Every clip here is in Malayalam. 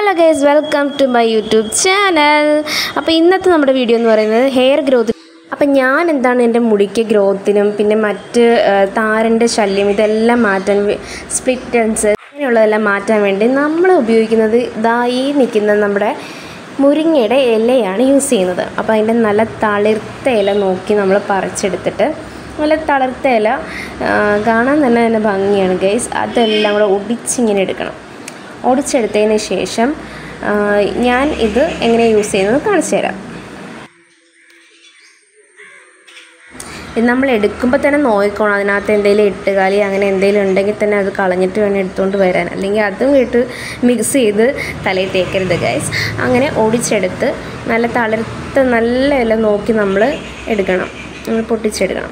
hello guys welcome to my YouTube channel അപ്പോൾ ഇന്നത്തെ നമ്മുടെ വീഡിയോ എന്ന് പറയുന്നത് ഹെയർ ഗ്രോത്ത് അപ്പം ഞാൻ എന്താണ് എൻ്റെ മുടിക്ക് ഗ്രോത്തിനും പിന്നെ മറ്റ് താരൻ്റെ ശല്യം ഇതെല്ലാം മാറ്റാൻ സ്പ്ലിറ്റൻസ് അങ്ങനെയുള്ളതെല്ലാം മാറ്റാൻ വേണ്ടി നമ്മൾ ഉപയോഗിക്കുന്നത് ഇതാ ഈ നിൽക്കുന്ന നമ്മുടെ മുരിങ്ങയുടെ ഇലയാണ് യൂസ് ചെയ്യുന്നത് അപ്പോൾ അതിൻ്റെ നല്ല തളിർത്ത ഇല നോക്കി നമ്മൾ പറിച്ചെടുത്തിട്ട് നല്ല തളിർത്ത ഇല ആ, കാണാൻ തന്നെ തന്നെ ഭംഗിയാണ് ഗൈസ് അതെല്ലാം കൂടെ ഒടിച്ചിങ്ങനെ എടുക്കണം ഒടിച്ചെടുത്തതിന് ശേഷം ആ, ഞാൻ ഇത് എങ്ങനെ യൂസ് ചെയ്യുന്നത് കാണിച്ചു തരാം ഇത് നമ്മൾ എടുക്കുമ്പോൾ തന്നെ നോക്കിക്കോണം അതിനകത്ത് എന്തെങ്കിലും ഇട്ടുകാലി അങ്ങനെ എന്തെങ്കിലും ഉണ്ടെങ്കിൽ തന്നെ അത് കളഞ്ഞിട്ട് വേണം എടുത്തുകൊണ്ട് വരാൻ അല്ലെങ്കിൽ അതും ഇട്ട് മിക്സ് ചെയ്ത് തലയിൽ തേക്കരുത് ഗൈസ് അങ്ങനെ ഒടിച്ചെടുത്ത് നല്ല തളിർത്ത് നല്ല ഇല നോക്കി നമ്മൾ എടുക്കണം നമ്മൾ പൊട്ടിച്ചെടുക്കണം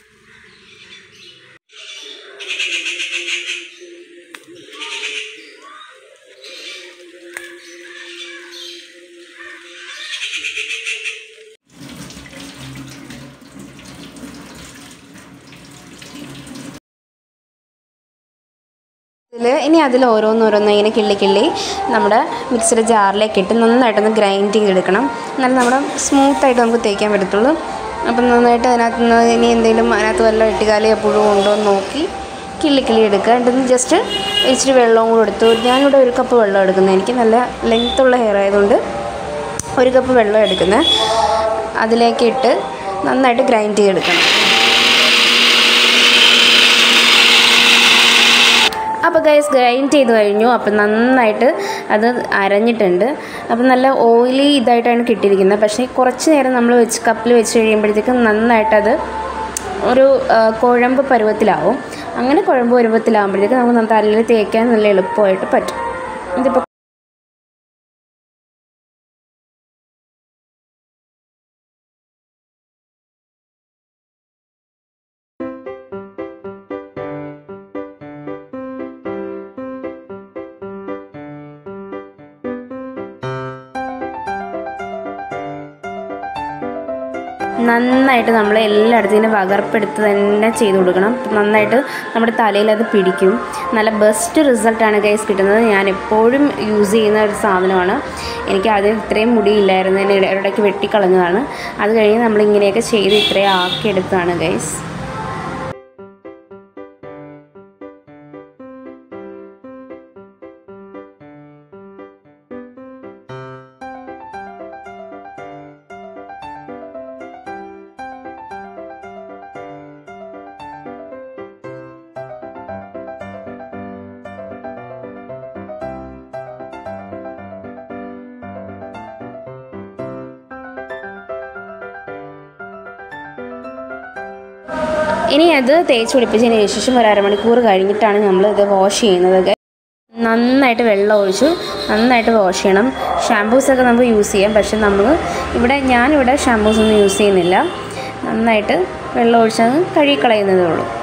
ഇതിൽ ഇനി അതിൽ ഓരോന്നോരോന്ന് ഇങ്ങനെ കിള്ളി കിള്ളി നമ്മുടെ മിക്സിയുടെ ജാറിലേക്ക് ഇട്ട് നന്നായിട്ടൊന്ന് ഗ്രൈൻഡ് ചെയ്തെടുക്കണം എന്നാലും നമ്മുടെ സ്മൂത്തായിട്ട് നമുക്ക് തേക്കാൻ പറ്റത്തുള്ളൂ അപ്പം നന്നായിട്ട് അതിനകത്ത് നിന്ന് ഇനി എന്തെങ്കിലും അതിനകത്ത് വല്ല എട്ടുകാലി എപ്പോഴും ഉണ്ടോ എന്ന് നോക്കി കിള്ളി കിള്ളി എടുക്കുക എന്നിട്ട് ജസ്റ്റ് ഇച്ചിരി വെള്ളവും കൂടെ എടുത്തു ഞാനിവിടെ ഒരു കപ്പ് വെള്ളം എടുക്കുന്നത് എനിക്ക് നല്ല ലെങ്ത്തുള്ള ഹെയർ ആയതുകൊണ്ട് ഒരു കപ്പ് വെള്ളം എടുക്കുന്നത് അതിലേക്ക് ഇട്ട് നന്നായിട്ട് ഗ്രൈൻഡ് ചെയ്തെടുക്കണം അപ്പോൾ ഗൈസ് ഗ്രൈൻഡ് ചെയ്ത് കഴിഞ്ഞു അപ്പം നന്നായിട്ട് അത് അരഞ്ഞിട്ടുണ്ട് അപ്പം നല്ല ഓയിലി ഇതായിട്ടാണ് കിട്ടിയിരിക്കുന്നത് പക്ഷേ കുറച്ച് നേരം നമ്മൾ വെച്ച് കപ്പിൽ വെച്ച് കഴിയുമ്പോഴത്തേക്കും നന്നായിട്ടത് ഒരു ആ, കുഴമ്പ് പരുവത്തിലാവും അങ്ങനെ കുഴമ്പ് പരുവത്തിലാകുമ്പോഴത്തേക്കും നമുക്ക് തലയിൽ തേക്കാൻ നല്ല എളുപ്പമായിട്ട് പറ്റും ഇതിപ്പോൾ നന്നായിട്ട് നമ്മൾ എല്ലായിടത്തും ഇങ്ങനെ വകർപ്പെടുത്ത് തന്നെ ചെയ്ത് കൊടുക്കണം നന്നായിട്ട് നമ്മുടെ തലയിൽ അത് പിടിക്കും നല്ല ബെസ്റ്റ് റിസൾട്ടാണ് ഗൈസ് കിട്ടുന്നത് ഞാൻ എപ്പോഴും യൂസ് ചെയ്യുന്ന ഒരു സാധനമാണ് എനിക്ക് ആദ്യം ഇത്രയും മുടിയില്ലായിരുന്നു ഞാൻ ഇട- ഇടയ്ക്ക് വെട്ടിക്കളഞ്ഞതാണ് അത് കഴിഞ്ഞ് നമ്മൾ ഇങ്ങനെയൊക്കെ ചെയ്ത് ഇത്രയും ആക്കിയെടുത്തതാണ് ഗൈസ് ഇനി അത് തേച്ച് പിടിപ്പിച്ചതിന് ശേഷം ഒരു അരമണിക്കൂർ കഴിഞ്ഞിട്ടാണ് നമ്മൾ ഇത് വാഷ് ചെയ്യുന്നത് നന്നായിട്ട് വെള്ളം ഒഴിച്ച് നന്നായിട്ട് വാഷ് ചെയ്യണം ഷാമ്പൂസൊക്കെ നമുക്ക് യൂസ് ചെയ്യാം പക്ഷെ നമ്മൾ ഇവിടെ ഞാനിവിടെ ഷാമ്പൂസ് ഒന്നും യൂസ് ചെയ്യുന്നില്ല നന്നായിട്ട് വെള്ളം ഒഴിച്ചത് കഴുകിക്കളയുന്നതേ ഉള്ളൂ